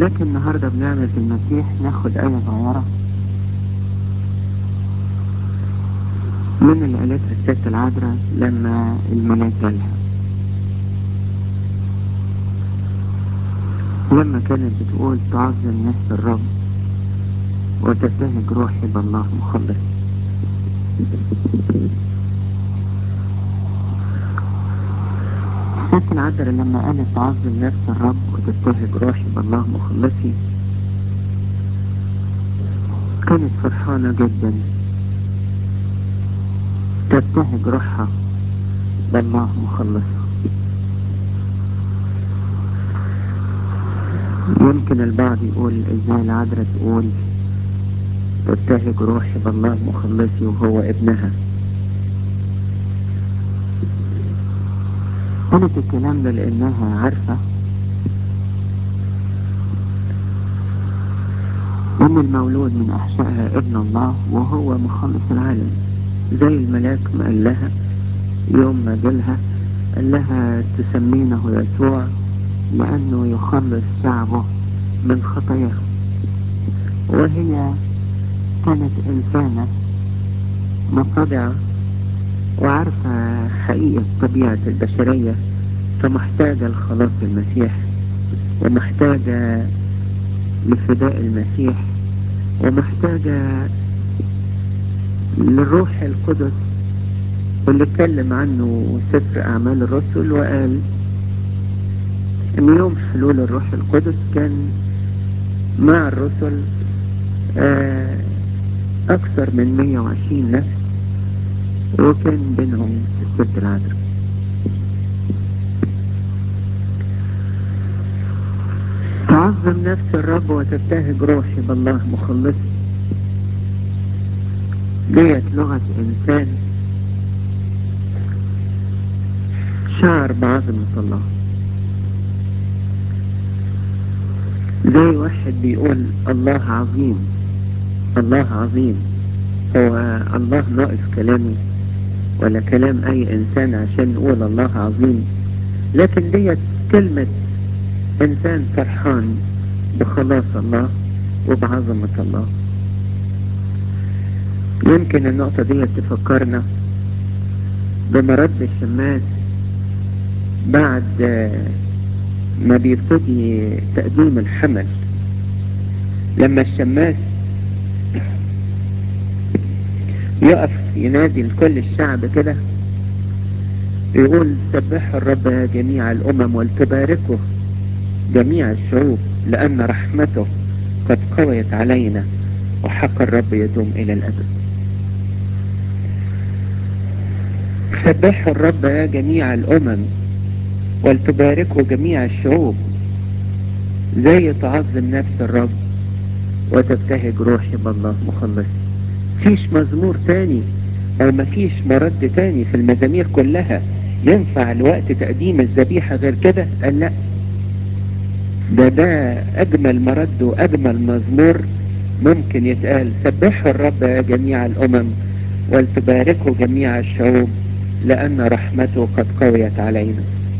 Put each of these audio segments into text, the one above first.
ولكن النهاردة بنعمة المسيح ناخد آية صغيرة من اللي قالتها الست العذراء لما الملاك جالها لما كانت بتقول تعظم نفس الرب وتبتهج روحي بالله مخلص الست العذراء لما قالت تعظم نفس الرب وتبتهج روحي بالله مخلصي كانت فرحانة جدا تبتهج روحها بالله مخلصها يمكن البعض يقول ازاي العذراء تقول تبتهج روحي بالله مخلصي وهو ابنها قالت الكلام ده لانها عارفة ان المولود من احشائها ابن الله وهو مخلص العالم زي الملاك ما قال لها يوم ما جالها قال لها تسمينه يسوع لانه يخلص شعبه من خطاياهم وهي كانت انسانة متضعة وعارفة حقيقة طبيعة البشرية فمحتاجة لخلاص المسيح ومحتاجة لفداء المسيح ومحتاجة للروح القدس اللي اتكلم عنه سفر أعمال الرسل وقال إن يوم حلول الروح القدس كان مع الرسل أكثر من 120 نفس وكان بينهم الست العذراء تعظم نفس الرب وتبتهج روحي بالله مخلصي ديت لغة إنسان شعر بعظمة الله زي واحد بيقول الله عظيم الله عظيم هو الله ناقص كلامي ولا كلام اي انسان عشان نقول الله عظيم لكن ديت كلمة انسان فرحان بخلاص الله وبعظمة الله يمكن النقطة دي تفكرنا بمرد الشماس بعد ما بيبتدي تقديم الحمل لما الشماس يقف ينادي لكل الشعب كده يقول سبحوا الرب يا جميع الأمم ولتباركه جميع الشعوب لأن رحمته قد قويت علينا وحق الرب يدوم إلى الأبد سبحوا الرب يا جميع الأمم ولتباركوا جميع الشعوب زي تعظم نفس الرب وتبتهج روحي بالله مخلص فيش مزمور تاني او مفيش مرد تاني في المزامير كلها ينفع لوقت تقديم الذبيحة غير كده قال لا ده ده اجمل مرد واجمل مزمور ممكن يتقال سبحوا الرب يا جميع الامم ولتباركوا جميع الشعوب لان رحمته قد قويت علينا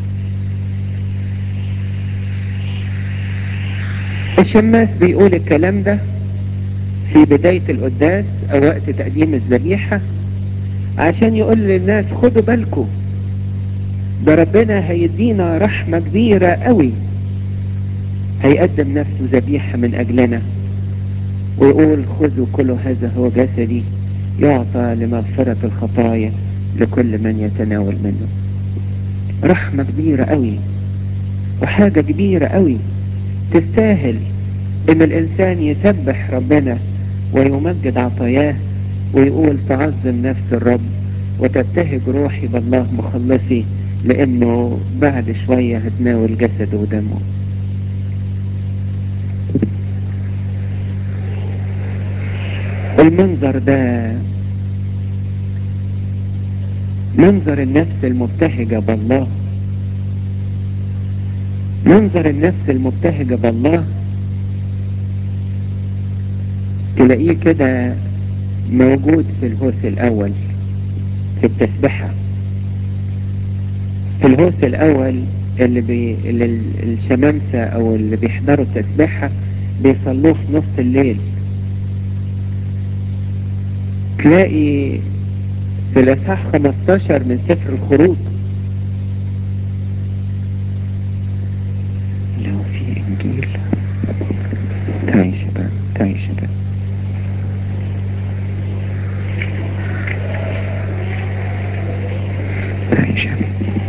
الشماس بيقول الكلام ده في بداية القداس او وقت تقديم الذبيحة عشان يقول للناس خدوا بالكم ده ربنا هيدينا رحمة كبيرة قوي هيقدم نفسه ذبيحة من اجلنا ويقول خذوا كل هذا هو جسدي يعطى لمغفرة الخطايا لكل من يتناول منه رحمة كبيرة قوي وحاجة كبيرة قوي تستاهل ان الانسان يسبح ربنا ويمجد عطاياه ويقول تعظم نفس الرب وتبتهج روحي بالله مخلصي لانه بعد شوية هتناول جسده ودمه المنظر ده منظر النفس المبتهجة بالله منظر النفس المبتهجة بالله تلاقيه كده موجود في الهوس الأول في التسبحة في الهوس الأول اللي, بي... اللي ال- الشمامسة او اللي بيحضروا التسبيحة بيصلوه في نص الليل تلاقي في الاصحاح 15 من سفر الخروج لو في انجيل تعالي يا شباب تعالي يا شباب تعالي يا شباب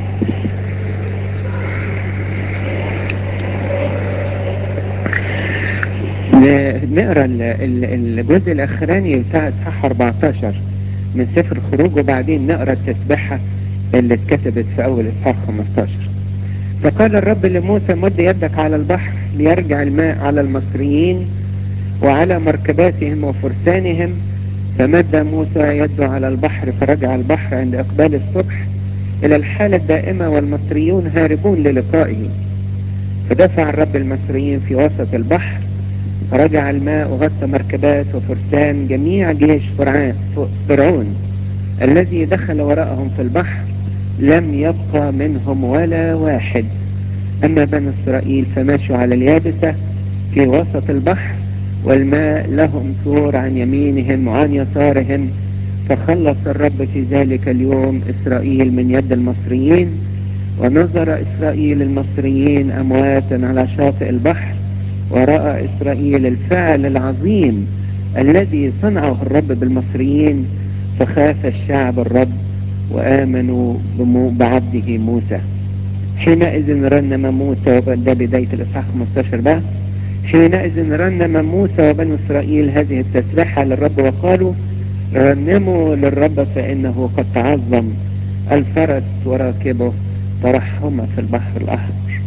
ن- نقرا ال- ال- الجزء الاخراني بتاع اصحاح 14 من سفر الخروج وبعدين نقرا التسبيحه اللي اتكتبت في اول اصحاح 15 فقال الرب لموسى مد يدك على البحر ليرجع الماء على المصريين وعلى مركباتهم وفرسانهم فمد موسى يده على البحر فرجع البحر عند اقبال الصبح الى الحالة الدائمة والمصريون هاربون للقائه فدفع الرب المصريين في وسط البحر فرجع الماء وغطى مركبات وفرسان جميع جيش فرعان فرعون الذي دخل وراءهم في البحر لم يبقى منهم ولا واحد أما بني إسرائيل فماشوا على اليابسة في وسط البحر والماء لهم سور عن يمينهم وعن يسارهم فخلص الرب في ذلك اليوم إسرائيل من يد المصريين ونظر إسرائيل المصريين أمواتا على شاطئ البحر ورأى إسرائيل الفعل العظيم الذي صنعه الرب بالمصريين فخاف الشعب الرب وآمنوا بمو- بعبده موسى حينئذ رنم موسى وب- ده بداية الإصحاح 15 بقى حينئذ رنم موسى وبنو إسرائيل هذه التسبيحة للرب وقالوا رنموا للرب فإنه قد تعظم الفرس وراكبه ترحم في البحر الأحمر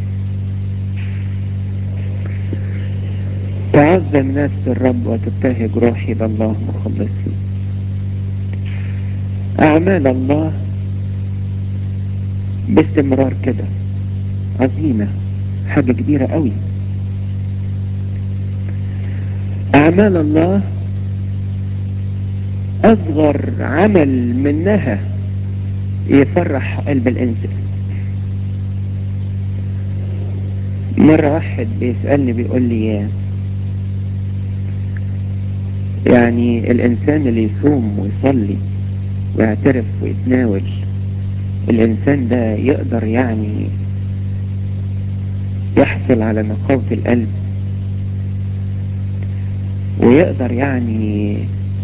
تعظم نفس الرب وتبتهج روحي بالله مخلصي أعمال الله باستمرار كده عظيمة حاجة كبيرة قوي أعمال الله أصغر عمل منها يفرح قلب الإنسان مرة واحد بيسألني بيقول لي يعني الإنسان اللي يصوم ويصلي ويعترف ويتناول الإنسان ده يقدر يعني يحصل على نقاوة القلب ويقدر يعني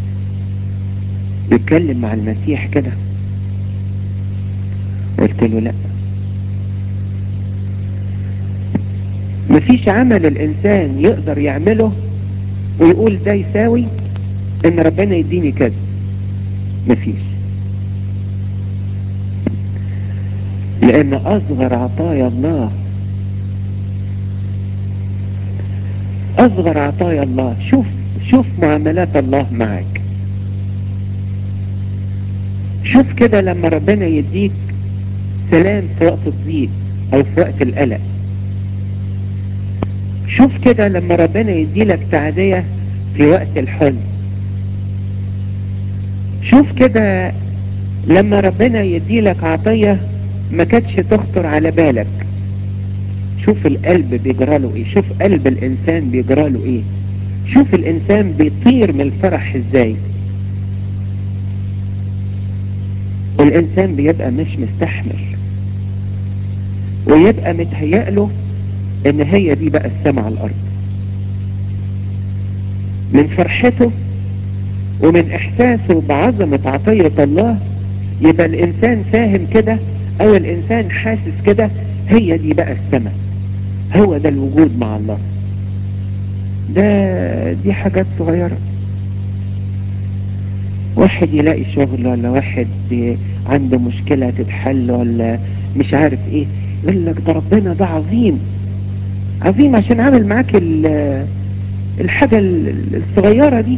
يتكلم مع المسيح كده قلت له لا مفيش عمل الإنسان يقدر يعمله ويقول ده يساوي ان ربنا يديني كذا مفيش لان اصغر عطايا الله اصغر عطايا الله شوف شوف معاملات الله معك شوف كده لما ربنا يديك سلام في وقت الضيق او في وقت القلق شوف كده لما ربنا يديلك تعدية في وقت الحزن شوف كده لما ربنا يديلك عطية ما كانتش تخطر على بالك شوف القلب بيجراله ايه شوف قلب الانسان بيجراله ايه شوف الانسان بيطير من الفرح ازاي الانسان بيبقى مش مستحمل ويبقى متهيأله ان هي دي بقى السماء على الارض من فرحته ومن احساسه بعظمة عطية الله يبقى الانسان فاهم كده او الانسان حاسس كده هي دي بقى السماء هو ده الوجود مع الله ده دي حاجات صغيرة واحد يلاقي شغل ولا واحد عنده مشكلة تتحل ولا مش عارف ايه يقول لك ده ربنا ده عظيم عظيم عشان عامل معاك الحاجة الصغيرة دي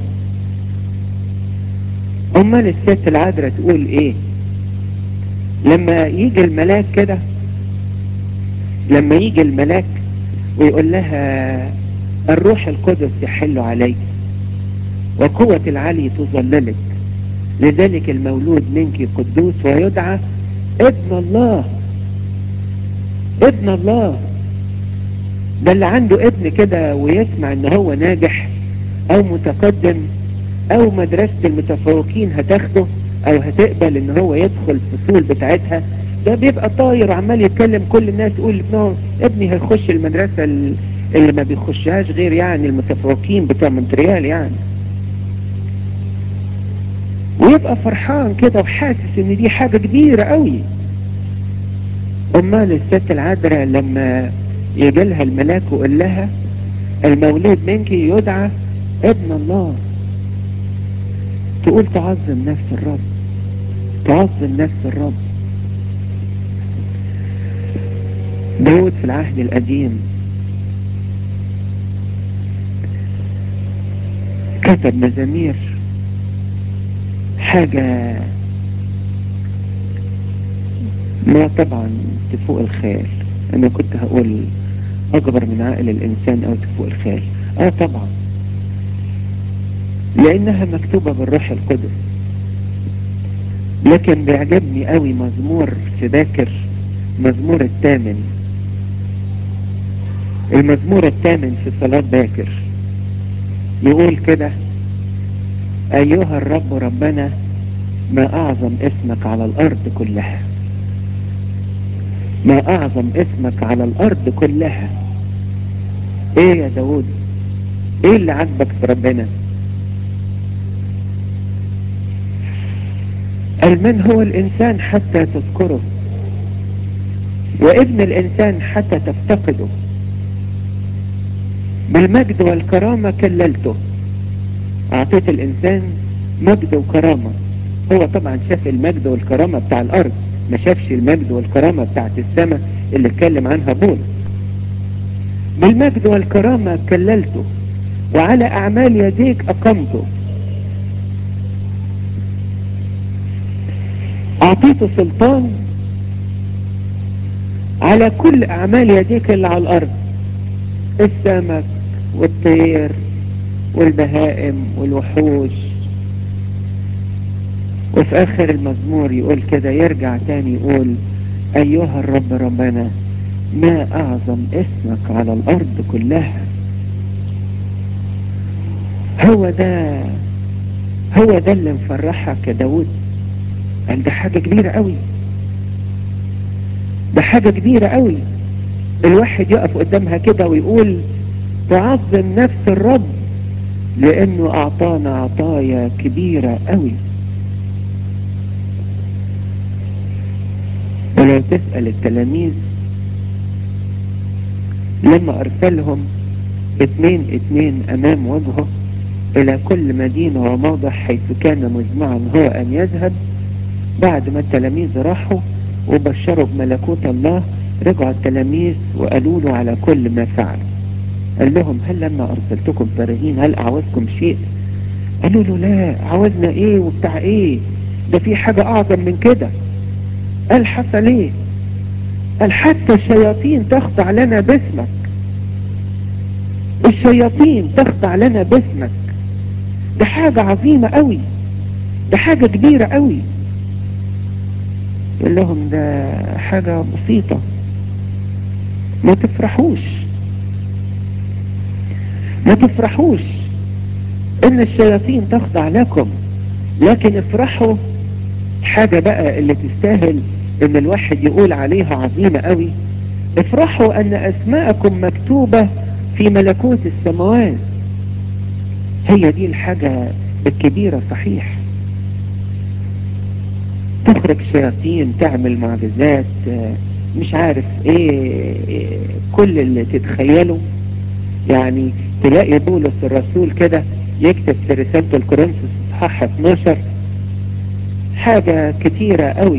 امال الست العذراء تقول ايه لما يجي الملاك كده لما يجي الملاك ويقول لها الروح القدس يحل عليك وقوة العلي تظللك لذلك المولود منك قدوس ويدعى ابن الله ابن الله ده اللي عنده ابن كده ويسمع ان هو ناجح او متقدم او مدرسة المتفوقين هتاخده او هتقبل ان هو يدخل الفصول بتاعتها ده بيبقى طاير وعمال يتكلم كل الناس يقول ابنه ابني هيخش المدرسة اللي ما بيخشهاش غير يعني المتفوقين بتوع مونتريال يعني ويبقى فرحان كده وحاسس ان دي حاجة كبيرة قوي امال الست العذراء لما يجي لها الملاك ويقول لها المولود منك يدعى ابن الله تقول تعظم نفس الرب تعظم نفس الرب داود في العهد القديم كتب مزامير حاجة ما طبعا تفوق الخيال انا كنت هقول اكبر من عقل الانسان او تفوق الخيال اه طبعا لانها مكتوبة بالروح القدس لكن بيعجبني قوي مزمور في باكر مزمور الثامن المزمور الثامن في صلاة باكر يقول كده ايها الرب ربنا ما اعظم اسمك على الارض كلها ما اعظم اسمك على الارض كلها ايه يا داود ايه اللي عجبك في ربنا قال من هو الانسان حتى تذكره وابن الانسان حتى تفتقده بالمجد والكرامة كللته اعطيت الانسان مجد وكرامة هو طبعا شاف المجد والكرامة بتاع الارض ما شافش المجد والكرامة بتاعت السماء اللي اتكلم عنها بول بالمجد والكرامة كللته وعلى اعمال يديك اقمته اعطيته سلطان على كل اعمال يديك اللي على الارض السمك والطير والبهائم والوحوش وفي اخر المزمور يقول كده يرجع تاني يقول ايها الرب ربنا ما اعظم اسمك على الارض كلها هو ده هو ده اللي مفرحك يا داود قال ده حاجة كبيرة قوي ده حاجة كبيرة قوي الواحد يقف قدامها كده ويقول تعظم نفس الرب لانه اعطانا عطايا كبيرة قوي ولو تسأل التلاميذ لما ارسلهم اتنين اتنين امام وجهه الى كل مدينة وموضع حيث كان مجمعا هو ان يذهب بعد ما التلاميذ راحوا وبشروا بملكوت الله رجعوا التلاميذ وقالوا له على كل ما فعل قال لهم هل لما ارسلتكم فارغين هل اعوزكم شيء قالوا له لا عاوزنا ايه وبتاع ايه ده في حاجة اعظم من كده قال حصل ايه قال حتى الشياطين تخضع لنا باسمك الشياطين تخضع لنا باسمك ده حاجة عظيمة قوي ده حاجة كبيرة قوي يقول لهم ده حاجة بسيطة ما تفرحوش ما تفرحوش ان الشياطين تخضع لكم لكن افرحوا حاجة بقى اللي تستاهل ان الواحد يقول عليها عظيمة قوي افرحوا ان اسماءكم مكتوبة في ملكوت السماوات هي دي الحاجة الكبيرة صحيح تخرج شياطين تعمل معجزات مش عارف ايه كل اللي تتخيله يعني تلاقي بولس الرسول كده يكتب في رسالة الكورنثوس اصحاح 12 حاجة كتيرة قوي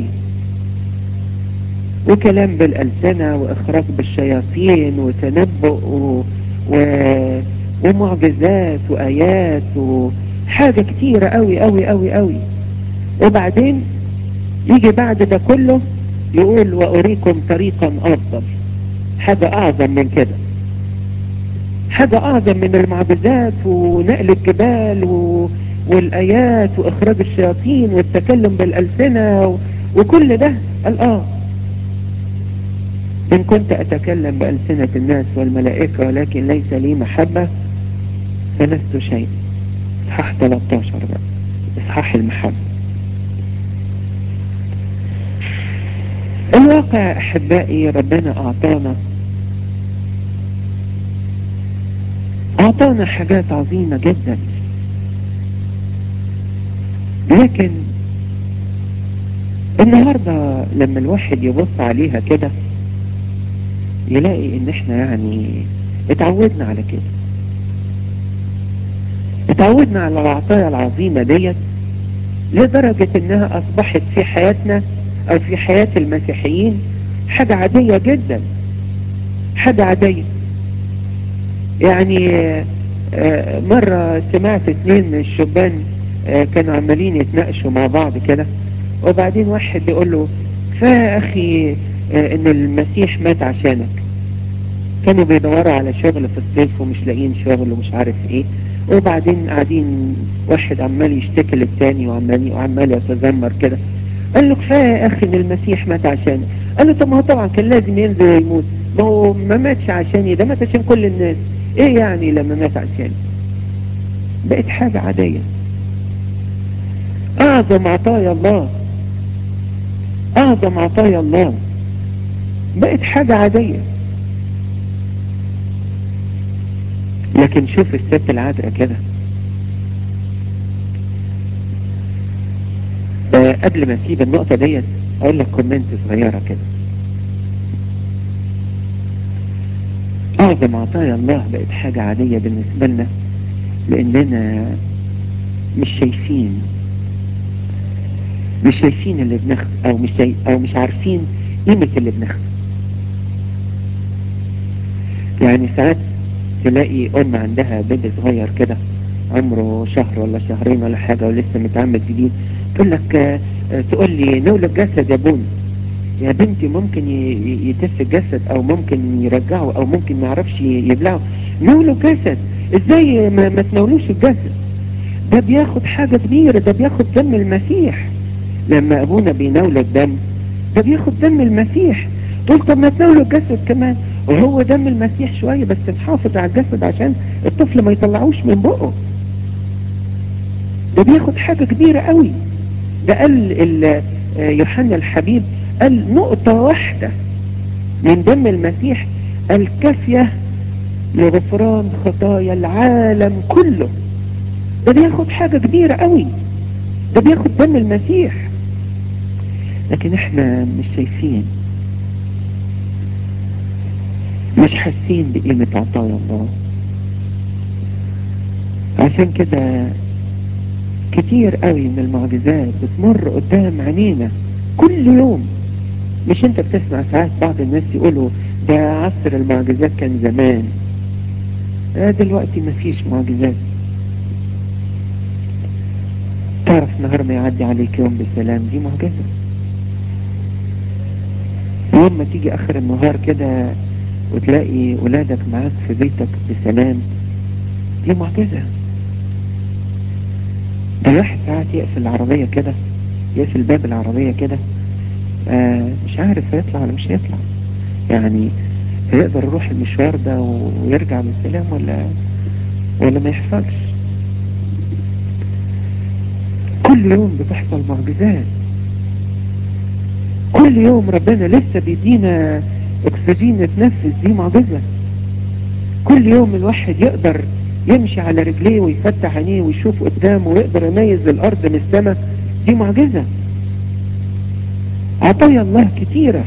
وكلام بالألسنة وإخراج بالشياطين وتنبؤ و... و... ومعجزات وآيات وحاجة كتيرة قوي قوي قوي قوي وبعدين يجي بعد ده كله يقول وأريكم طريقا أفضل حاجة أعظم من كده حاجة أعظم من المعجزات ونقل الجبال و... والآيات وإخراج الشياطين والتكلم بالألسنة و... وكل ده قال آه إن كنت أتكلم بألسنة الناس والملائكة ولكن ليس لي محبة فلست شيء إصحاح 13 بقى إصحاح المحبة الواقع أحبائي ربنا أعطانا أعطانا حاجات عظيمة جدا لكن النهاردة لما الواحد يبص عليها كده يلاقي ان احنا يعني اتعودنا على كده اتعودنا على العطايا العظيمة ديت لدرجة انها اصبحت في حياتنا او في حياة المسيحيين حاجة عادية جدا حاجة عادية يعني مرة سمعت اثنين من الشبان كانوا عمالين يتناقشوا مع بعض كده وبعدين واحد يقول له كفايه اخي ان المسيح مات عشانك كانوا بيدوروا على شغل في الصيف ومش لاقيين شغل ومش عارف ايه وبعدين قاعدين واحد عمال يشتكي للتاني وعمال وعمال يتذمر كده قال له كفايه يا اخي ان المسيح مات عشاني قال له طب ما هو طبعا كان لازم ينزل يموت ما هو ما ماتش عشاني ده مات عشان كل الناس ايه يعني لما مات عشاني بقت حاجه عاديه اعظم عطايا الله اعظم عطايا الله بقت حاجة عادية لكن شوف الست العذراء كده آه قبل ما اسيب النقطة ديت اقول لك كومنت صغيرة كده اعظم عطايا الله بقت حاجة عادية بالنسبة لنا لاننا مش شايفين مش شايفين اللي بناخده او مش شايف او مش عارفين قيمة اللي بناخده يعني ساعات تلاقي ام عندها بنت صغير كده عمره شهر ولا شهرين ولا حاجة ولسه متعمد جديد تقول لك آه تقول لي نول الجسد يا بوني يا بنتي ممكن يتف الجسد او ممكن يرجعه او ممكن ما يعرفش يبلعه نولوا الجسد ازاي ما, ما تنولوش الجسد ده بياخد حاجة كبيرة ده بياخد دم المسيح لما ابونا بيناول الدم ده بياخد دم المسيح تقول طب ما تناولوا الجسد كمان وهو دم المسيح شوية بس نحافظ على الجسد عشان الطفل ما يطلعوش من بقه ده بياخد حاجة كبيرة قوي ده قال يوحنا الحبيب قال نقطة واحدة من دم المسيح الكافية لغفران خطايا العالم كله ده بياخد حاجة كبيرة قوي ده بياخد دم المسيح لكن احنا مش شايفين مش حاسين بقيمة عطايا الله عشان كده كتير قوي من المعجزات بتمر قدام عينينا كل يوم مش انت بتسمع ساعات بعض الناس يقولوا ده عصر المعجزات كان زمان اه دلوقتي مفيش معجزات تعرف نهار ما يعدي عليك يوم بسلام دي معجزة يوم ما تيجي اخر النهار كده وتلاقي ولادك معاك في بيتك بسلام دي معجزة ده الواحد ساعات يقفل العربية كده يقفل باب العربية كده آه مش عارف هيطلع ولا مش هيطلع يعني هيقدر يروح المشوار ده ويرجع بالسلام ولا ولا ما يحصلش كل يوم بتحصل معجزات كل يوم ربنا لسه بيدينا اكسجين نتنفس دي معجزة كل يوم الواحد يقدر يمشي على رجليه ويفتح عينيه ويشوف قدامه ويقدر يميز الارض من السماء دي معجزة عطايا الله كتيرة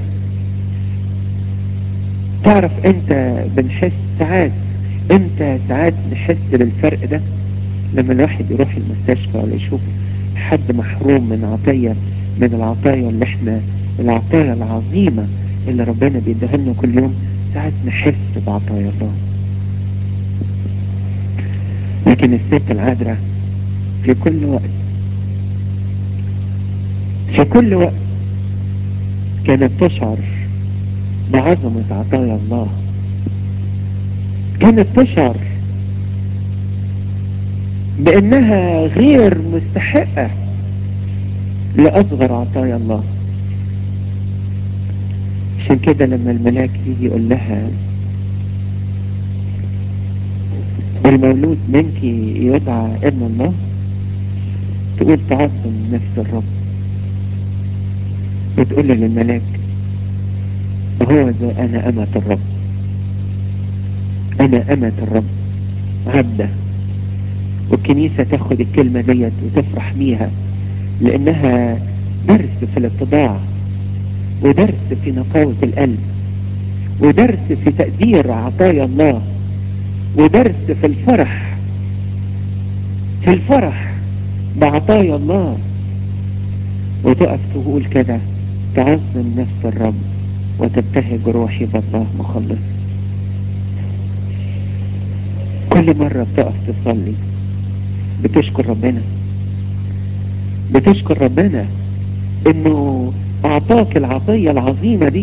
تعرف انت بنحس ساعات انت ساعات نحس بالفرق ده لما الواحد يروح المستشفى ولا يشوف حد محروم من عطية من العطايا اللي احنا العطايا العظيمة اللي ربنا بيديها لنا كل يوم ساعات نحس بعطايا الله لكن الست العذراء في كل وقت في كل وقت كانت تشعر بعظمة عطايا الله كانت تشعر بانها غير مستحقة لاصغر عطايا الله عشان كده لما الملاك يجي يقول لها المولود منك يدعى ابن الله تقول تعظم نفس الرب وتقول للملاك هو ذا انا امة الرب انا امة الرب عبده والكنيسة تاخد الكلمة ديت وتفرح بيها لانها درس في الاتضاع ودرس في نقاوة القلب ودرس في تقدير عطايا الله ودرس في الفرح في الفرح بعطايا الله وتقف تقول كده تعظم نفس الرب وتبتهج روحي بالله مخلص كل مرة بتقف تصلي بتشكر ربنا بتشكر ربنا انه اعطاك العطية العظيمة دي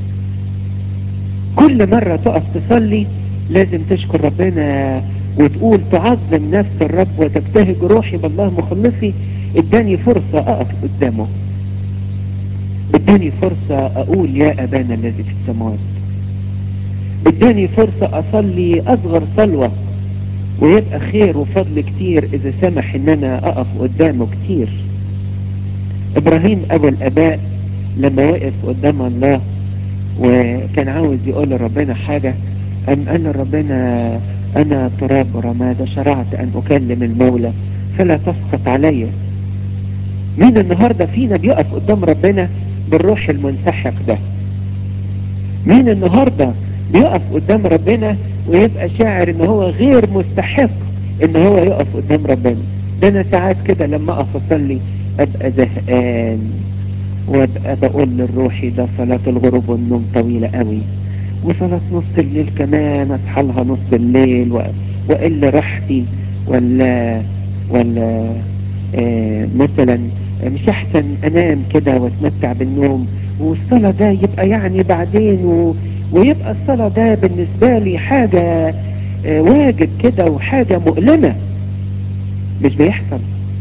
كل مرة تقف تصلي لازم تشكر ربنا وتقول تعظم نفس الرب وتبتهج روحي بالله مخلصي اداني فرصة اقف قدامه اداني فرصة اقول يا ابانا الذي في السماوات اداني فرصة اصلي اصغر صلوة ويبقى خير وفضل كتير اذا سمح ان انا اقف قدامه كتير ابراهيم ابو الاباء لما وقف قدام الله وكان عاوز يقول لربنا حاجة ام قال لربنا انا تراب رماد شرعت ان اكلم المولى فلا تسقط علي مين النهاردة فينا بيقف قدام ربنا بالروح المنسحق ده مين النهاردة بيقف قدام ربنا ويبقى شاعر ان هو غير مستحق ان هو يقف قدام ربنا ده انا ساعات كده لما اقف اصلي ابقى زهقان وابقى بقول للروحي ده صلاة الغروب والنوم طويلة قوي وصلاة نص الليل كمان اصحى لها نص الليل واقل راحتي ولا ولا آه مثلا مش احسن انام كده واتمتع بالنوم والصلاة ده يبقى يعني بعدين و... ويبقى الصلاة ده بالنسبة لي حاجة آه واجب كده وحاجة مؤلمة مش بيحصل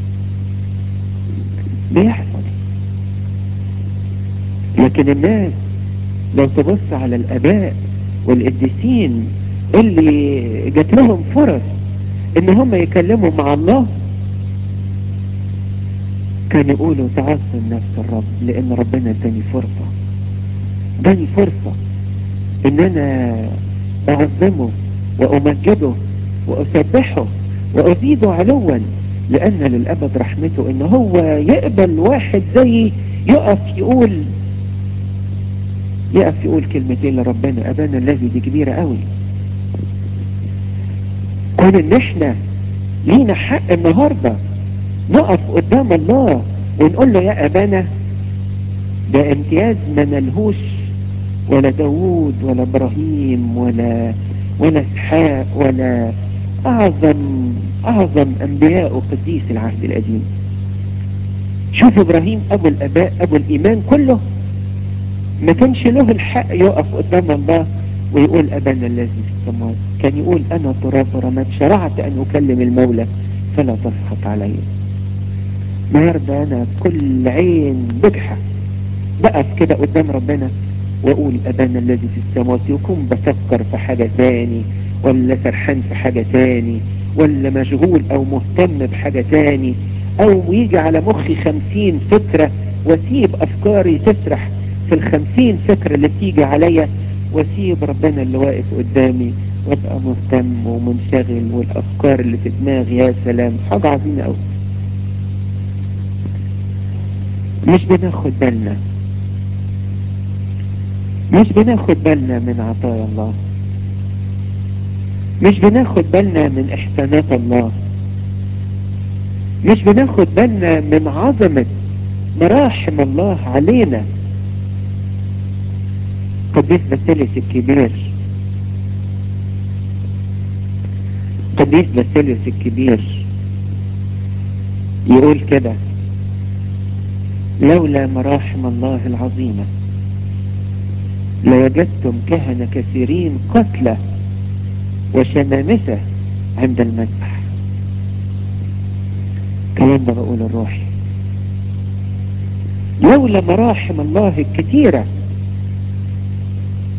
بيحصل لكن الناس لو تبص على الاباء والقديسين اللي جات لهم فرص ان هم يكلموا مع الله كانوا يقولوا تعظم نفس الرب لان ربنا اداني فرصة اداني فرصة ان انا اعظمه وامجده واسبحه وازيده علوا لان للابد رحمته ان هو يقبل واحد زي يقف يقول يقف يقول كلمتين لربنا ابانا الذي دي كبيرة قوي كون ان احنا لينا حق النهاردة نقف قدام الله ونقول له يا ابانا ده امتياز ما نلهوش ولا داوود ولا ابراهيم ولا ولا اسحاق ولا اعظم اعظم انبياء وقديس العهد القديم شوف ابراهيم ابو الاباء ابو الايمان كله ما كانش له الحق يقف قدام الله ويقول ابانا الذي في السماوات كان يقول انا تراب رماد شرعت ان اكلم المولى فلا تسخط علي النهارده انا كل عين بجحة بقف كده قدام ربنا واقول ابانا الذي في السماوات يكون بفكر في حاجة تاني ولا سرحان في حاجة تاني ولا مشغول او مهتم بحاجة تاني او يجي على مخي خمسين فكرة واسيب افكاري تسرح في الخمسين فكرة اللي تيجي عليا واسيب ربنا اللي واقف قدامي وابقى مهتم ومنشغل والافكار اللي في دماغي يا سلام حاجة عظيمة قوي مش بناخد بالنا مش بناخد بالنا من عطايا الله مش بناخد بالنا من احسانات الله مش بناخد بالنا من عظمة مراحم الله علينا قديس باسيليس الكبير قديس باسيليس الكبير يقول كده لولا مراحم الله العظيمة لوجدتم كهنة كثيرين قتلى وشمامسة عند المذبح كلام ده بقول الروحي لولا مراحم الله الكثيرة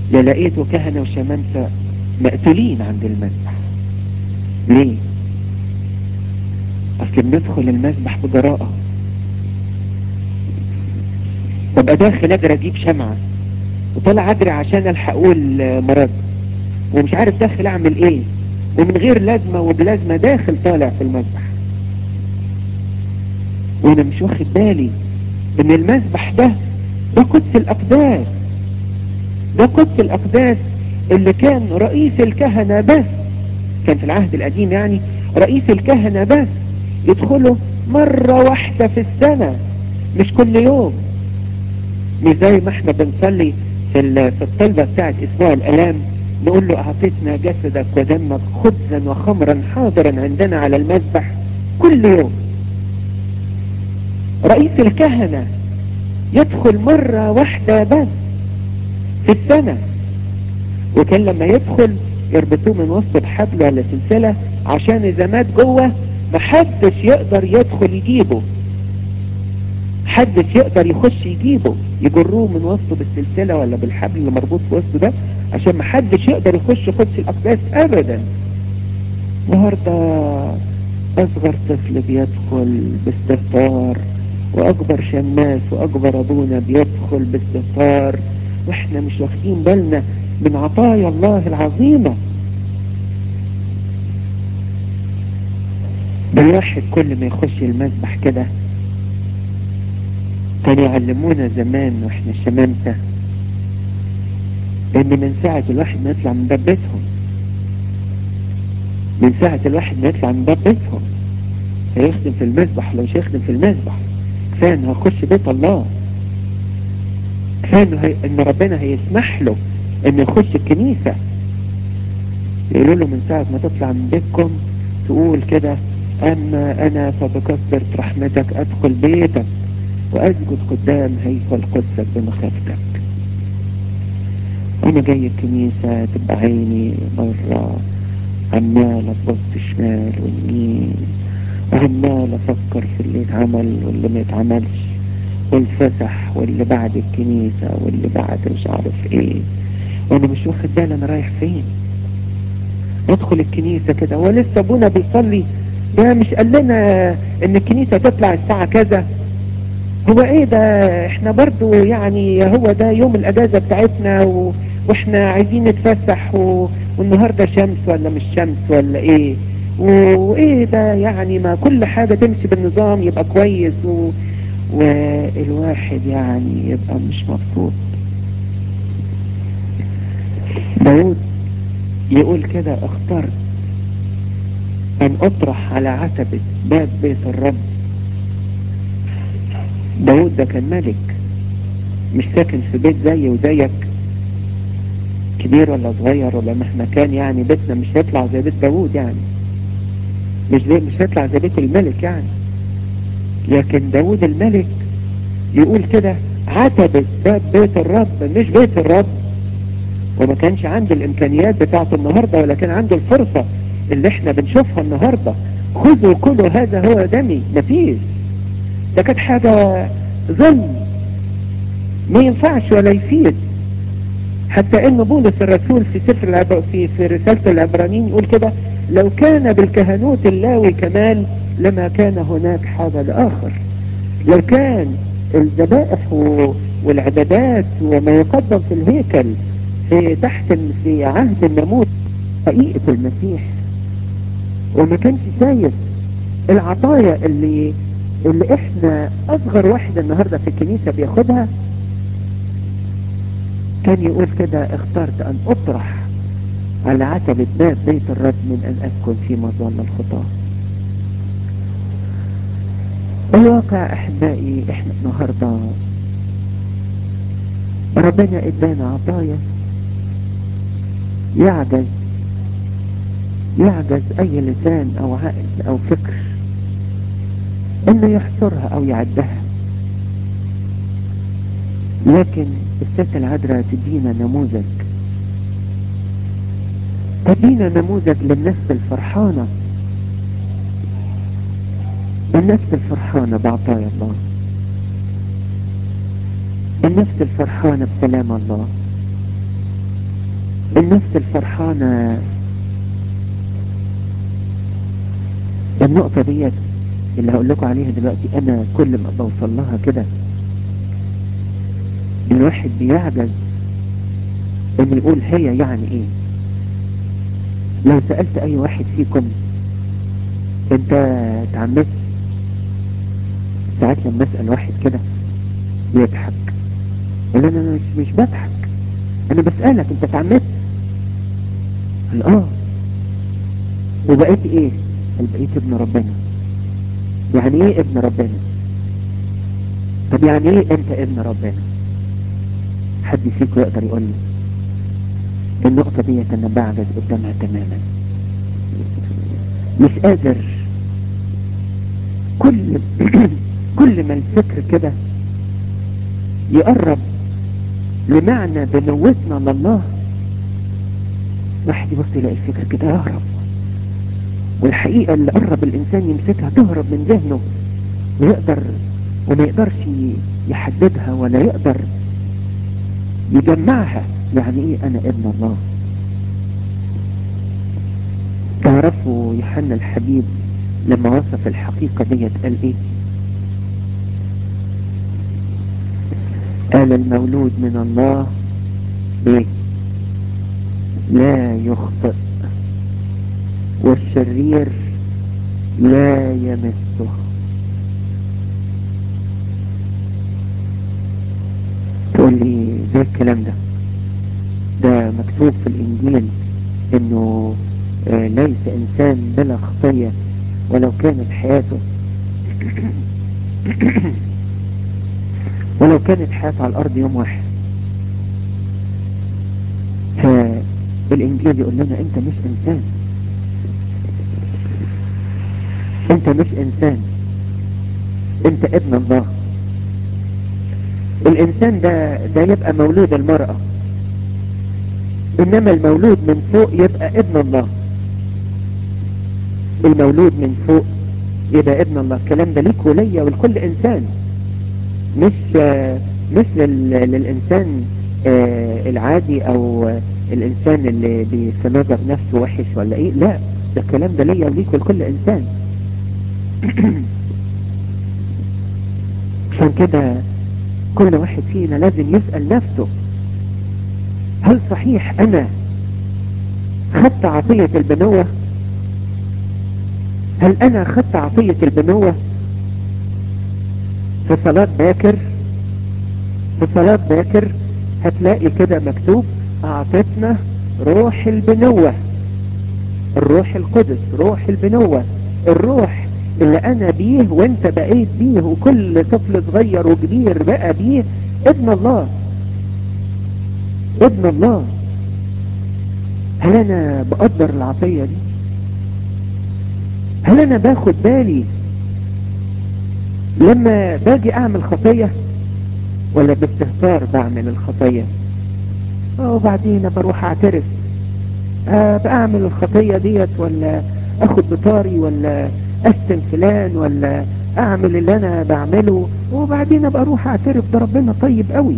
لقيته كهنة وشمامسة مقتولين عند المذبح ليه اصل بندخل المذبح بجراءة ببقى داخل اجري اجيب شمعة وطلع اجري عشان الحق اقول مرض ومش عارف داخل اعمل ايه ومن غير لازمة وبلازمة داخل طالع في المذبح وانا مش واخد بالي ان المذبح ده ده قدس الاقداس ده قدس الاقداس اللي كان رئيس الكهنة بس كان في العهد القديم يعني رئيس الكهنة بس يدخلوا مرة واحدة في السنة مش كل يوم مش زي ما احنا بنصلي في في الطلبة بتاعت اسبوع الالام نقول له اعطيتنا جسدك ودمك خبزا وخمرا حاضرا عندنا على المذبح كل يوم رئيس الكهنة يدخل مرة واحدة بس في السنة وكان لما يدخل يربطوه من وسط بحبل ولا سلسلة عشان اذا مات جوه محدش يقدر يدخل يجيبه محدش يقدر يخش يجيبه يجروه من وسطه بالسلسلة ولا بالحبل اللي مربوط في وسطه ده عشان محدش يقدر يخش قدس الاقداس ابدا النهارده اصغر طفل بيدخل باستهتار واكبر شماس واكبر ابونا بيدخل باستهتار واحنا مش واخدين بالنا من عطايا الله العظيمة الواحد كل ما يخش المذبح كده كانوا يعلمونا زمان واحنا شمامسة ان من ساعة الواحد ما يطلع من باب بيتهم من ساعة الواحد ما يطلع من باب بيتهم هيخدم في المذبح لو مش هيخدم في المذبح كفاية انه هيخش بيت الله كفاية انه هي... ان ربنا هيسمح له انه يخش الكنيسة يقولوا له من ساعة ما تطلع من بيتكم تقول كده اما انا فبكثرة رحمتك ادخل بيتك واسجد قدام هيكل قدسك بمخافتك انا جاي الكنيسة تبقى عيني مرة عمال ابص شمال ويمين وعمال افكر في اللي اتعمل واللي ما اتعملش والفسح واللي بعد الكنيسة واللي بعد مش عارف ايه وانا مش واخد بالي انا رايح فين ادخل الكنيسة كده هو لسه ابونا بيصلي ده مش قال لنا ان الكنيسة تطلع الساعة كذا هو ايه ده احنا برضو يعني هو ده يوم الاجازة بتاعتنا و... واحنا عايزين نتفسح و... والنهاردة شمس ولا مش شمس ولا ايه و... وايه ده يعني ما كل حاجة تمشي بالنظام يبقى كويس و... والواحد يعني يبقى مش مبسوط داود يقول كده اخترت ان اطرح على عتبة باب بيت الرب داود ده كان ملك مش ساكن في بيت زي وزيك كبير ولا صغير ولا مهما كان يعني بيتنا مش هيطلع زي بيت داود يعني مش زي مش هيطلع زي بيت الملك يعني لكن داود الملك يقول كده عتبة باب بيت الرب مش بيت الرب وما كانش عنده الامكانيات بتاعت النهاردة ولا كان عنده الفرصة اللي احنا بنشوفها النهاردة خذوا كل هذا هو دمي مفيش ده كانت حاجة ظلم ما ينفعش ولا يفيد حتى ان بولس الرسول في سفر العب... في في رسالة العبرانيين يقول كده لو كان بالكهنوت اللاوي كمال لما كان هناك حاجة لآخر لو كان الذبائح و... والعبادات وما يقدم في الهيكل في تحت في عهد الناموس حقيقة المسيح وما كانش شايف العطايا اللي اللي احنا اصغر واحد النهاردة في الكنيسة بياخدها كان يقول كده اخترت ان اطرح على عتبة باب بيت الرب من ان اسكن في مظل الخطاة الواقع احبائي احنا النهاردة ربنا ادانا عطايا يعجز يعجز اي لسان او عقل او فكر انه يحصرها او يعدها لكن الست العذراء تدينا نموذج تدينا نموذج للنفس الفرحانة النفس الفرحانة بعطايا الله النفس الفرحانة بسلام الله النفس الفرحانة النقطة ديت اللي هقول لكم عليها دلوقتي انا كل ما بوصل لها كده الواحد بيعجز ان يقول هي يعني ايه لو سألت اي واحد فيكم انت اتعمدت ساعات لما اسأل واحد كده بيضحك قال انا مش مش بضحك انا بسألك انت اتعمدت قال اه وبقيت ايه قال بقيت ابن ربنا يعني ايه ابن ربنا طب يعني ايه انت ابن ربنا حد فيكم يقدر يقول لي النقطة دي انا بعجز قدامها تماما مش قادر كل كل ما الفكر كده يقرب لمعنى بنوتنا لله واحد يبص يلاقي الفكر كده يهرب والحقيقة اللي قرب الإنسان يمسكها تهرب من ذهنه ويقدر وما يقدرش يحددها ولا يقدر يجمعها يعني ايه انا ابن الله تعرفوا يوحنا الحبيب لما وصف الحقيقة ديت قال ايه قال المولود من الله ايه لا يخطئ والشرير لا يمسه تقول لي زي الكلام ده ده مكتوب في الانجيل انه آه ليس انسان بلا خطية ولو كانت حياته ولو كانت حياته على الارض يوم واحد فالانجيل يقول لنا انت مش انسان انت مش انسان انت ابن الله الانسان ده ده يبقى مولود المرأة انما المولود من فوق يبقى ابن الله المولود من فوق يبقى ابن الله الكلام ده ليك وليا ولكل انسان مش مش لل... للانسان آه العادي او الانسان اللي بيتنظر نفسه وحش ولا ايه لا ده الكلام ده ليا وليك ولكل انسان عشان كده كل واحد فينا لازم يسأل نفسه هل صحيح انا خدت عطية البنوة هل انا خدت عطية البنوة في صلاة باكر في صلاة باكر هتلاقي كده مكتوب اعطتنا روح البنوة الروح القدس روح البنوة الروح اللي انا بيه وانت بقيت بيه وكل طفل صغير وكبير بقى بيه ابن الله ابن الله هل انا بقدر العطية دي هل انا باخد بالي لما باجي اعمل خطية ولا باستهتار بعمل الخطية وبعدين بروح اعترف أه بعمل الخطية ديت ولا اخد بطاري ولا اشتم فلان ولا اعمل اللي انا بعمله وبعدين ابقى اروح اعترف ده ربنا طيب قوي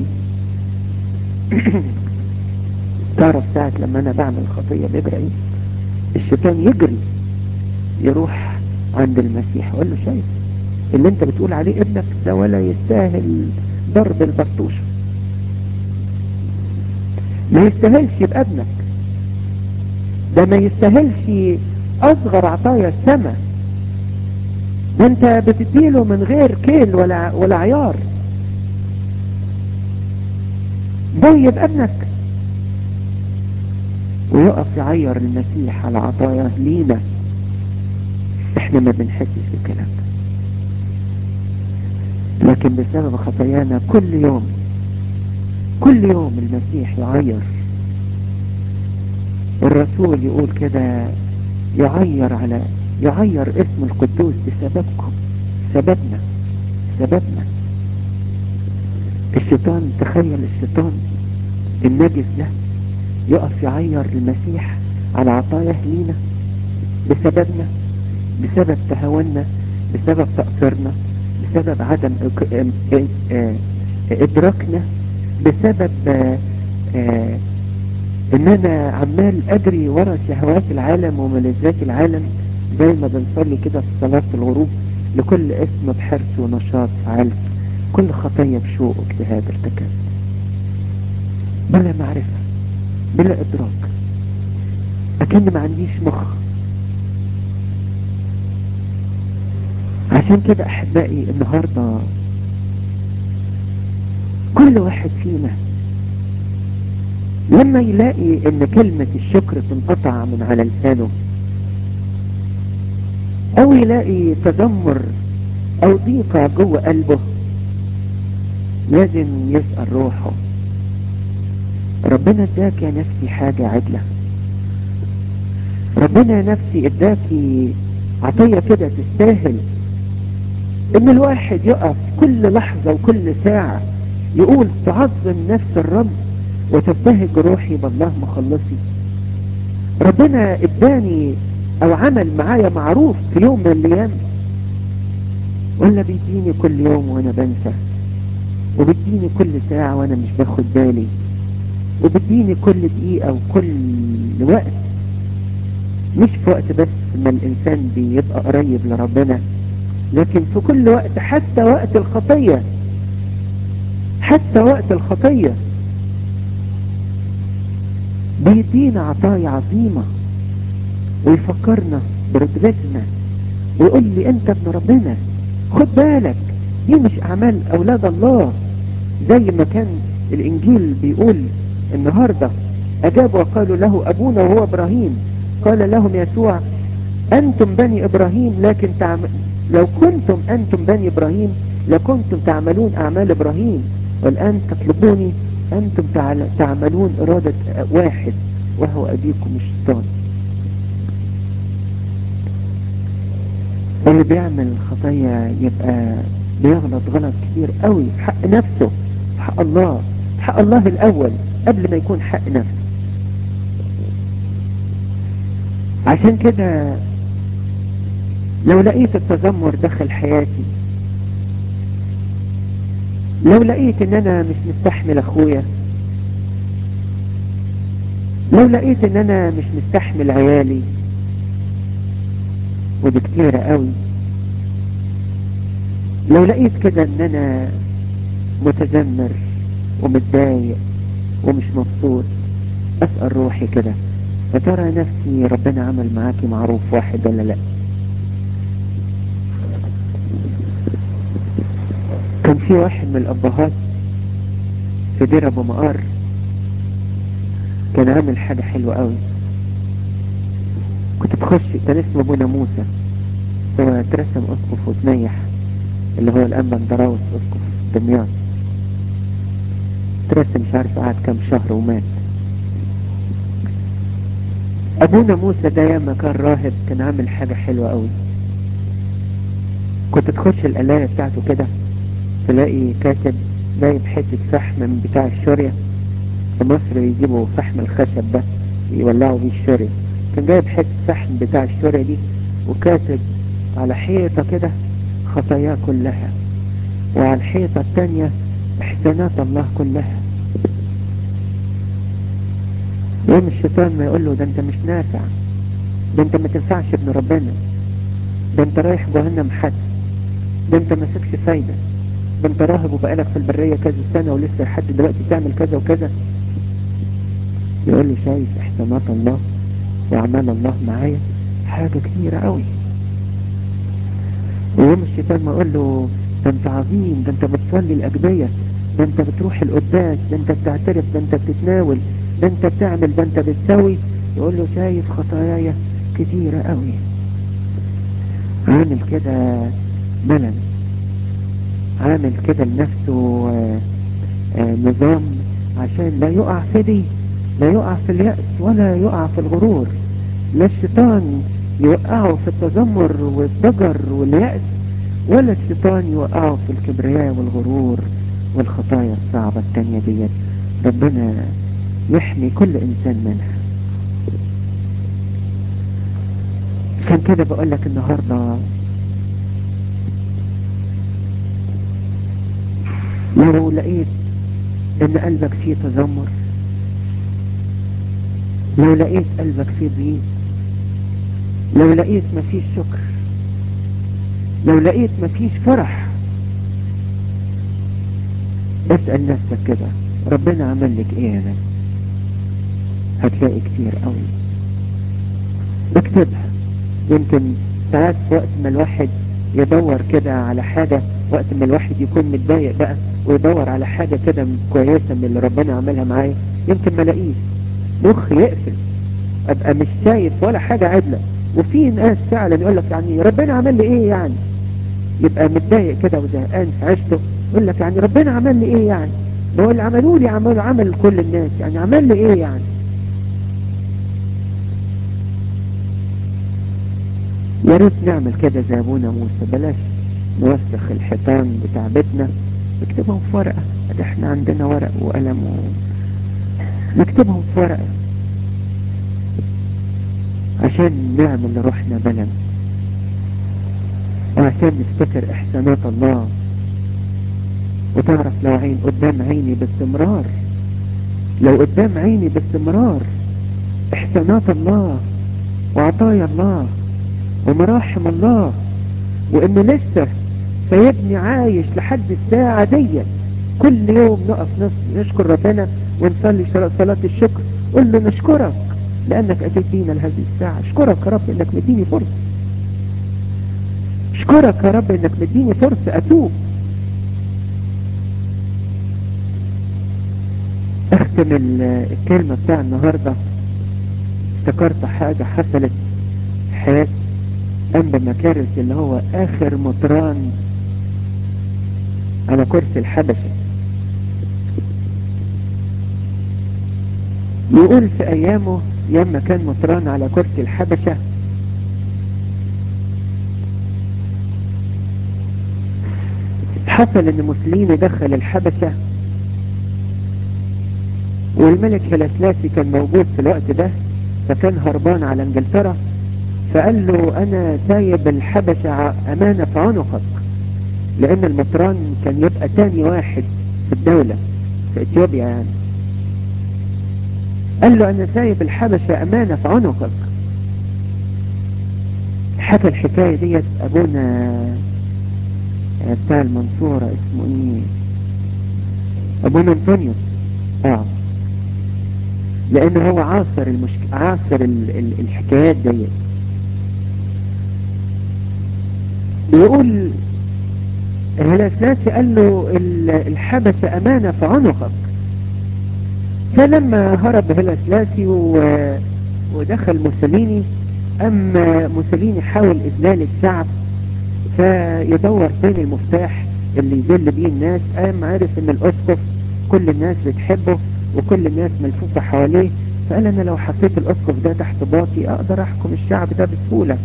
تعرف ساعة لما انا بعمل خطية بيبقى ايه الشيطان يجري يروح عند المسيح يقول له شايف اللي انت بتقول عليه ابنك ده ولا يستاهل ضرب البطوشة ما يستاهلش يبقى ابنك ده ما يستاهلش اصغر عطايا السماء ده انت بتديله من غير كيل ولا ولا عيار ده يبقى ابنك ويقف يعير المسيح على عطاياه لينا احنا ما بنحسش بالكلام ده لكن بسبب خطايانا كل يوم كل يوم المسيح يعير الرسول يقول كده يعير على يعير اسم القدوس بسببكم سببنا سببنا الشيطان تخيل الشيطان النجس ده يقف يعير المسيح على عطاياه لينا بسببنا بسبب تهاوننا بسبب تقصيرنا بسبب عدم ادراكنا بسبب ان انا عمال اجري ورا شهوات العالم وملذات العالم زي ما بنصلي كده في صلاة الغروب لكل اسم بحرص ونشاط فعلت كل خطية بشوق واجتهاد ارتكبت بلا معرفة بلا ادراك اكن ما عنديش مخ عشان كده احبائي النهاردة كل واحد فينا لما يلاقي ان كلمة الشكر تنقطع من على لسانه او يلاقي تذمر او ضيقة جوه قلبه لازم يسأل روحه ربنا اداك يا نفسي حاجة عدلة ربنا يا نفسي اداكي عطية كده تستاهل ان الواحد يقف كل لحظة وكل ساعة يقول تعظم نفس الرب وتبتهج روحي بالله مخلصي ربنا اداني او عمل معايا معروف في يوم من الايام ولا بيديني كل يوم وانا بنسى وبيديني كل ساعة وانا مش باخد بالي وبيديني كل دقيقة وكل وقت مش في وقت بس ما الانسان بيبقى قريب لربنا لكن في كل وقت حتى وقت الخطية حتى وقت الخطية بيدينا عطايا عظيمة ويفكرنا برتبتنا ويقول لي انت ابن ربنا خد بالك دي مش اعمال اولاد الله زي ما كان الانجيل بيقول النهاردة اجابوا وقالوا له ابونا وهو ابراهيم قال لهم يسوع انتم بني ابراهيم لكن تعمل لو كنتم انتم بني ابراهيم لكنتم تعملون اعمال ابراهيم والان تطلبوني انتم تعملون ارادة واحد وهو ابيكم الشيطان اللي بيعمل خطايا يبقى بيغلط غلط كتير قوي في حق نفسه في حق الله في حق الله الاول قبل ما يكون حق نفسه عشان كده لو لقيت التذمر دخل حياتي لو لقيت ان انا مش مستحمل اخويا لو لقيت ان انا مش مستحمل عيالي ودي كتيرة قوي لو لقيت كده ان انا متذمر ومتضايق ومش مبسوط اسأل روحي كده يا ترى نفسي ربنا عمل معاكي معروف واحد ولا لا كان في واحد من الابهات في دير ابو مقار كان عامل حاجة حلوة قوي كنت تخش كان اسمه ابونا موسى هو ترسم اسقف وتنيح اللي هو الانبا دراوس اسقف دمياط ترسم مش عارف قعد كام شهر ومات ابونا موسى ده ياما كان راهب كان عامل حاجة حلوة قوي كنت تخش القلاية بتاعته كده تلاقي كاتب جايب حتة فحم من بتاع الشورية في مصر يجيبوا فحم الخشب ده يولعوا بيه الشورية كان جايب حتة فحم بتاع الشورية دي وكاتب على حيطة كده خطاياه كلها وعلى الحيطة التانية احسانات الله كلها يوم الشيطان ما يقول له ده انت مش نافع ده انت ما تنفعش ابن ربنا ده انت رايح جهنم حد ده انت ما فيكش فايدة ده انت راهب وبقالك في البرية كذا سنة ولسه لحد دلوقتي تعمل كذا وكذا يقول له شايف احسانات الله واعمال الله معايا حاجة كتيرة قوي ويوم الشيطان ما يقول له ده انت عظيم ده انت بتصلي الاجبية ده انت بتروح القداس ده انت بتعترف ده انت بتتناول ده انت بتعمل ده انت بتسوي يقول له شايف خطاياي كتيرة قوي عامل كده ملل عامل كده لنفسه آه آه نظام عشان لا يقع في دي لا يقع في اليأس ولا يقع في الغرور لا الشيطان يوقعه في التذمر والضجر واليأس ولا الشيطان يوقعه في الكبرياء والغرور والخطايا الصعبة التانية ديت ربنا يحمي كل انسان منها عشان كده بقول لك النهاردة لو لقيت ان قلبك فيه تذمر لو لقيت قلبك فيه ضيق لو لقيت مفيش شكر لو لقيت مفيش فرح اسأل نفسك كده ربنا عمل لك ايه هنا هتلاقي كتير قوي اكتبها يمكن ساعات في وقت ما الواحد يدور كده على حاجة وقت ما الواحد يكون متضايق بقى ويدور على حاجة كده كويسة من اللي ربنا عملها معايا يمكن ما الاقيش مخ يقفل ابقى مش شايف ولا حاجة عدلة وفي ناس فعلا يقول لك يعني ربنا عمل لي ايه يعني يبقى متضايق كده وزهقان في عيشته يقول لك يعني ربنا عمل لي ايه يعني ما هو اللي عملوا لي عمل عمل كل الناس يعني عمل لي ايه يعني يا ريت نعمل كده زي ابونا موسى بلاش نوسخ الحيطان بتاع بيتنا نكتبهم في ورقة ادي احنا عندنا ورق وقلم و... نكتبهم في ورقة عشان نعمل لروحنا بلد وعشان نفتكر احسانات الله وتعرف لو عين قدام عيني باستمرار لو قدام عيني باستمرار احسانات الله وعطايا الله ومراحم الله وانه لسه سيبني عايش لحد الساعة دي كل يوم نقف نص نشكر ربنا ونصلي صلاة الشكر قل له نشكرك لانك اتيت بينا لهذه الساعة اشكرك يا رب انك مديني فرصة اشكرك يا رب انك مديني فرصة اتوب اختم الكلمة بتاع النهاردة افتكرت حاجة حصلت حياة أنبا مكارس اللي هو آخر مطران على كرسي الحبشة يقول في أيامه ياما كان مطران على كرسي الحبشة حصل ان موسوليني دخل الحبشة والملك هلسلاسي كان موجود في الوقت ده فكان هربان على انجلترا فقال له انا سايب الحبشة امانة في عنقك لان المطران كان يبقى تاني واحد في الدولة في اثيوبيا يعني قال له انا سايب الحبشة امانة في عنقك حكى الحكاية ديت ابونا بتاع المنصورة اسمه ايه ابونا انطونيوس اه لان هو عاصر المشك... عاصر ال... ال... الحكايات ديت بيقول الهلاسلاسي قال له الحبسة امانة في عنقك فلما هرب هلاسلاسي و... ودخل موسوليني اما موسوليني حاول اذلال الشعب فيدور فين المفتاح اللي يذل بيه الناس قام عرف ان الاسقف كل الناس بتحبه وكل الناس ملفوفة حواليه فقال انا لو حطيت الاسقف ده تحت باطي اقدر احكم الشعب ده بسهولة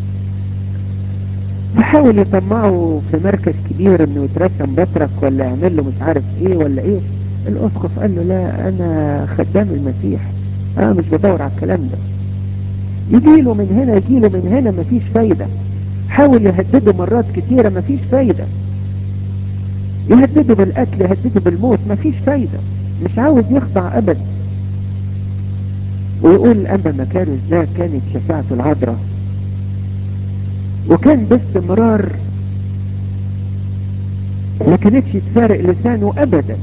فحاول يطمعه في مركز كبير انه يترسم بطرك ولا يعمل له مش عارف ايه ولا ايه الاسقف قال له لا انا خدام المسيح انا مش بدور على الكلام ده يجيله من هنا يجيله من هنا مفيش فايدة حاول يهدده مرات كتيرة مفيش فايدة يهدده بالقتل يهدده بالموت مفيش فايدة مش عاوز يخضع ابدا ويقول الانبا مكارس ده كانت شفاعته العذراء وكان باستمرار ما كانتش تفارق لسانه ابدا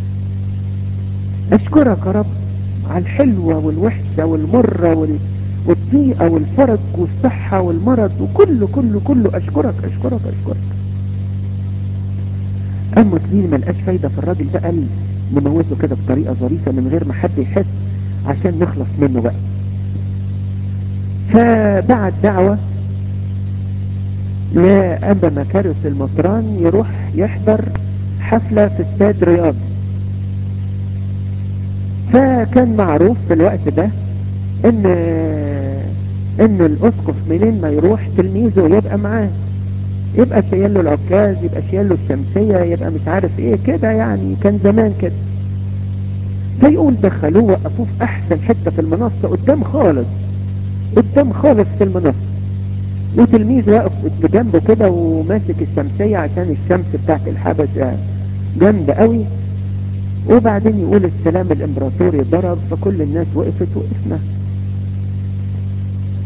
اشكرك يا رب على الحلوة والوحشة والمرة وال... والضيقة والفرج والصحة والمرض وكله كله كله اشكرك اشكرك اشكرك اما تلين ما لقاش فايدة في الراجل ده قال نموته كده بطريقة ظريفة من غير ما حد يحس عشان نخلص منه بقى فبعت دعوة لأنبا مكارس المطران يروح يحضر حفلة في استاد رياض فكان معروف في الوقت ده ان ان الاسقف منين ما يروح تلميذه يبقى معاه يبقى شايل له العكاز يبقى شايل له الشمسية يبقى مش عارف ايه كده يعني كان زمان كده فيقول دخلوه وقفوه في احسن حتة في المنصة قدام خالص قدام خالص في المنصة وتلميذ واقف بجنبه كده وماسك الشمسية عشان الشمس بتاعت الحبشة جامدة قوي وبعدين يقول السلام الامبراطوري ضرب فكل الناس وقفت وقفنا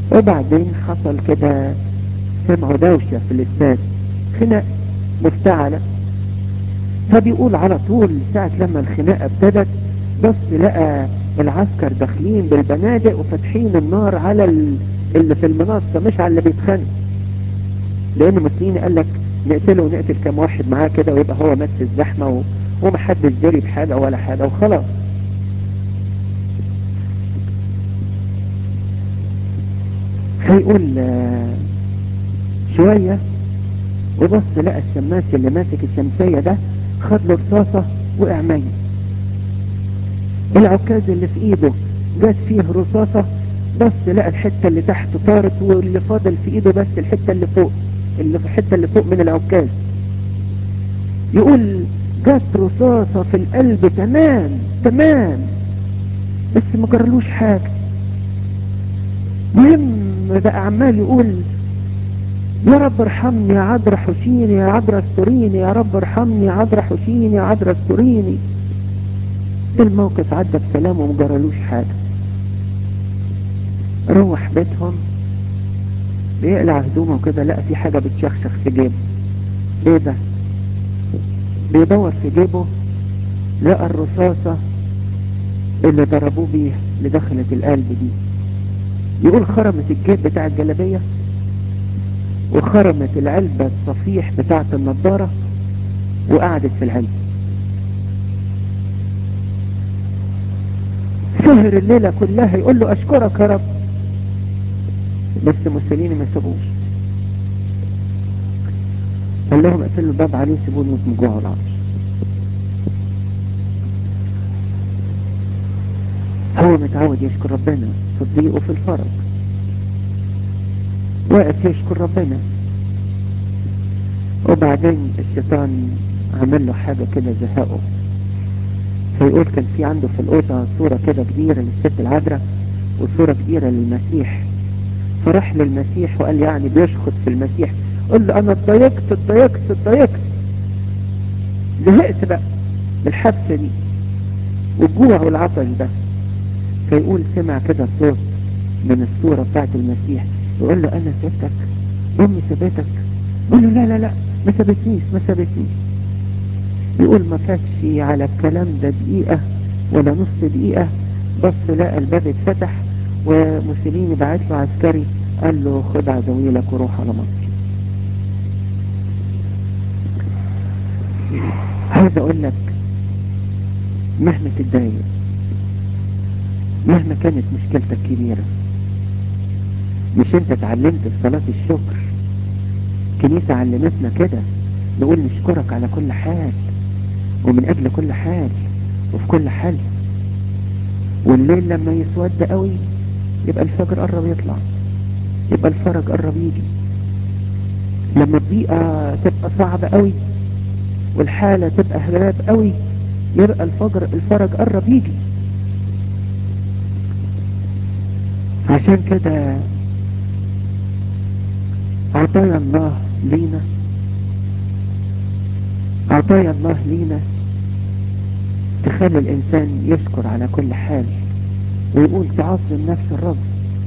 وبعدين حصل كده سمعوا دوشة في الاستاد خناق مفتعلة فبيقول على طول ساعة لما الخناقة ابتدت بص لقى العسكر داخلين بالبنادق وفاتحين النار على اللي في المنصة مش على اللي بيتخانق لان مسلمين قال لك نقتله ونقتل كام واحد معاه كده ويبقى هو مات في الزحمة و... ومحدش دري بحاجة ولا حاجة وخلاص هيقول شوية وبص لقى الشماس اللي ماسك الشمسية ده خد له رصاصة وقع ميت العكاز اللي في ايده جات فيه رصاصة بس لقى الحتة اللي تحت طارت واللي فاضل في ايده بس الحتة اللي فوق اللي في الحتة اللي فوق من العكاز يقول جات رصاصة في القلب تمام تمام بس ما جرلوش حاجة مهم بقى عمال يقول يا رب ارحمني يا عذرا حسيني يا عذرا استريني يا رب ارحمني يا عذرا حسيني يا عذرا استريني الموقف عدى بسلام وما جرالوش حاجة روح بيتهم بيقلع هدومه كده لقى في حاجة بتشخشخ في جيبه ايه ده بيدور في جيبه لقى الرصاصة اللي ضربوه بيها اللي دخلت القلب دي يقول خرمت الجيب بتاع الجلابية وخرمت العلبة الصفيح بتاعة النضارة وقعدت في العلبة سهر الليلة كلها يقول له اشكرك يا رب بس موسوليني ما سابوش قال لهم اقفلوا الباب عليه سيبوني يموت من جوع والعطش هو متعود يشكر ربنا في الضيق وفي الفرج واقف يشكر ربنا وبعدين الشيطان عمل له حاجة كده زهقه فيقول كان في عنده في الأوضة صورة كده كبيرة للست العذراء وصورة كبيرة للمسيح فراح للمسيح وقال يعني بيشخط في المسيح قل له انا اتضايقت اتضايقت اتضايقت زهقت بقى بالحبسة دي والجوع والعطش ده فيقول سمع كده صوت من الصورة بتاعت المسيح يقول له انا سبتك امي سابتك يقول له لا لا لا ما سابتنيش ما سابتنيش يقول ما فاتش على الكلام ده دقيقة ولا نص دقيقة بص لقى الباب اتفتح وموسوليني بعت له عسكري قال له خد عزويلك وروح على مصر عايز اقول لك مهما تتضايق مهما كانت مشكلتك كبيرة مش انت اتعلمت في صلاة الشكر كنيسة علمتنا كده نقول نشكرك على كل حال ومن اجل كل حال وفي كل حال والليل لما يسود قوي يبقى الفجر قرب يطلع يبقى الفرج قرب يجي لما الضيقة تبقى صعبة قوي والحالة تبقى هراب قوي يبقى الفجر الفرج قرب يجي عشان كده عطايا الله لينا عطايا الله لينا تخلي الانسان يشكر على كل حال ويقول تعظم نفس الرب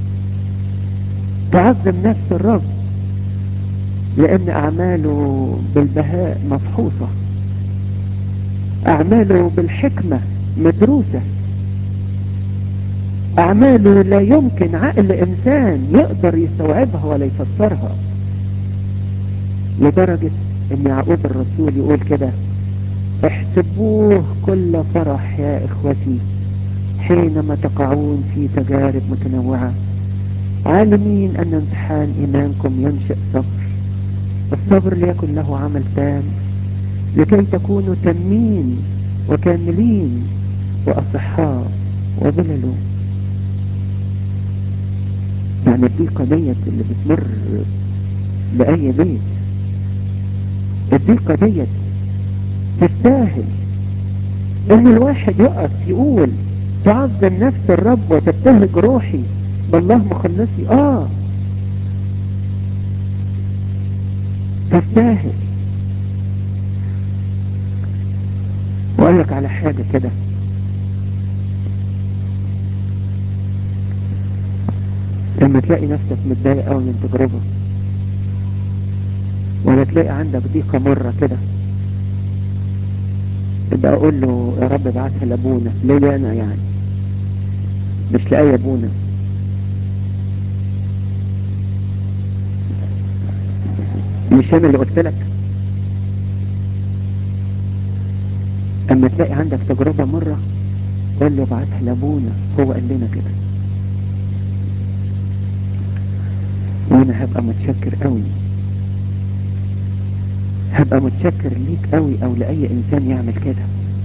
تعظم نفس الرب لان اعماله بالبهاء مفحوصة اعماله بالحكمة مدروسة اعماله لا يمكن عقل انسان يقدر يستوعبها ولا يفسرها لدرجة ان يعقوب الرسول يقول كده احسبوه كل فرح يا اخوتي حينما تقعون في تجارب متنوعة عالمين ان امتحان ايمانكم ينشئ صبر الصبر ليكن له عمل تام لكي تكونوا تامين وكاملين واصحاء وبلا لوم يعني الضيقة ديت اللي بتمر بأي بيت الضيقة ديت تستاهل ان الواحد يقف يقول تعظم نفس الرب وتبتهج روحي بالله مخلصي اه تستاهل واقول لك على حاجة كده لما تلاقي نفسك متضايق قوي من تجربة ولا تلاقي عندك ضيقة مرة كده يبقى اقول له يا رب ابعتها لابونا ليه انا يعني مش لاي ابونا مش انا اللي قلت لك اما تلاقي عندك تجربة مرة قول له ابعتها لابونا هو قال لنا كده وانا هبقى متشكر قوي هبقى متشكر ليك قوي او لاي انسان يعمل كده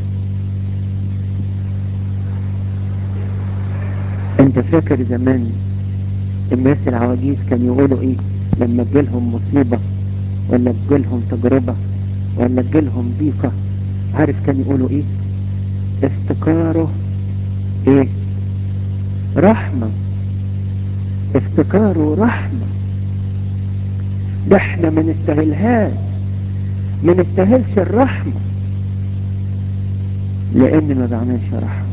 انت فاكر زمان الناس العواجيز كانوا يقولوا ايه لما تجيلهم مصيبة ولا تجيلهم تجربة ولا تجيلهم ضيقة عارف كانوا يقولوا ايه افتكاره ايه رحمة افتكاره رحمة ده احنا ما نستاهلهاش ما نستاهلش الرحمة لان ما بعملش رحمة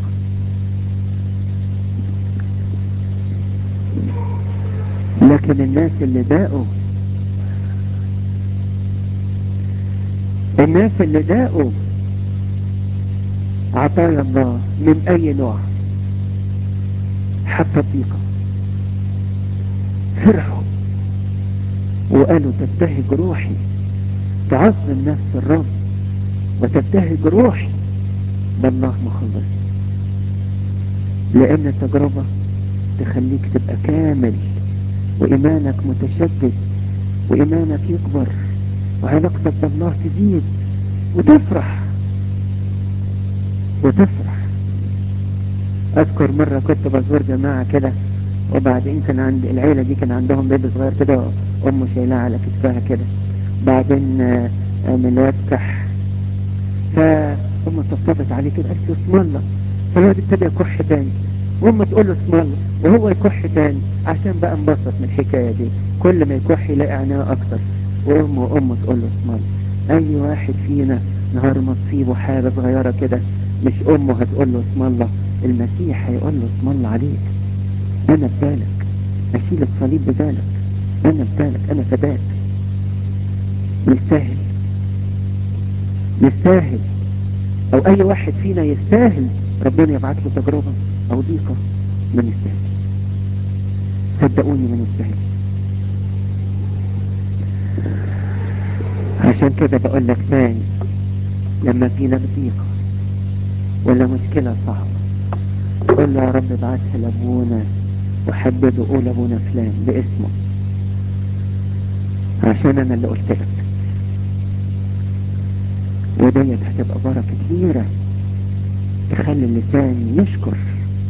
لكن الناس اللي داقوا الناس اللي داقوا عطايا الله من اي نوع حتى الضيقة فرحوا وقالوا تبتهج روحي تعظم نفس الرب وتبتهج روحي بالله مخلص لان التجربة تخليك تبقى كامل وإيمانك متشدد وإيمانك يكبر وعلاقتك بالله تزيد وتفرح وتفرح أذكر مرة كنت بزور جماعة كده وبعدين كان عند العيلة دي كان عندهم بيبي صغير كده أمه شايلاه على كتفها كده بعدين من الواد كح فأمه طبطبت عليه كده قالت له اسم الله فالواد ابتدى يكح تاني وامه تقول له اسم الله وهو يكح تاني عشان بقى انبسط من الحكاية دي كل ما يكح يلاقي عينيه اكتر وامه وامه تقول له اسم الله اي واحد فينا نهار ما تصيبه حاجة صغيرة كده مش امه هتقول له اسم الله المسيح هيقول له اسم الله عليك انا بدالك اشيل الصليب بدالك انا بدالك انا فداك يستاهل يستاهل او اي واحد فينا يستاهل ربنا يبعت له تجربة او ضيقة من يستاهل صدقوني من يستاهل عشان كده بقول لك تاني لما تجيلك ضيقة ولا مشكلة صعبة قول له يا رب ابعتها لابونا وحدده قول ابونا فلان باسمه عشان انا اللي قلت لك وديت هتبقى بركة كبيرة تخلي اللسان يشكر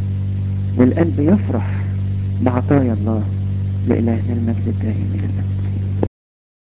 والقلب يفرح بعطايا الله لإلهنا المجد الدائم إلى الأبد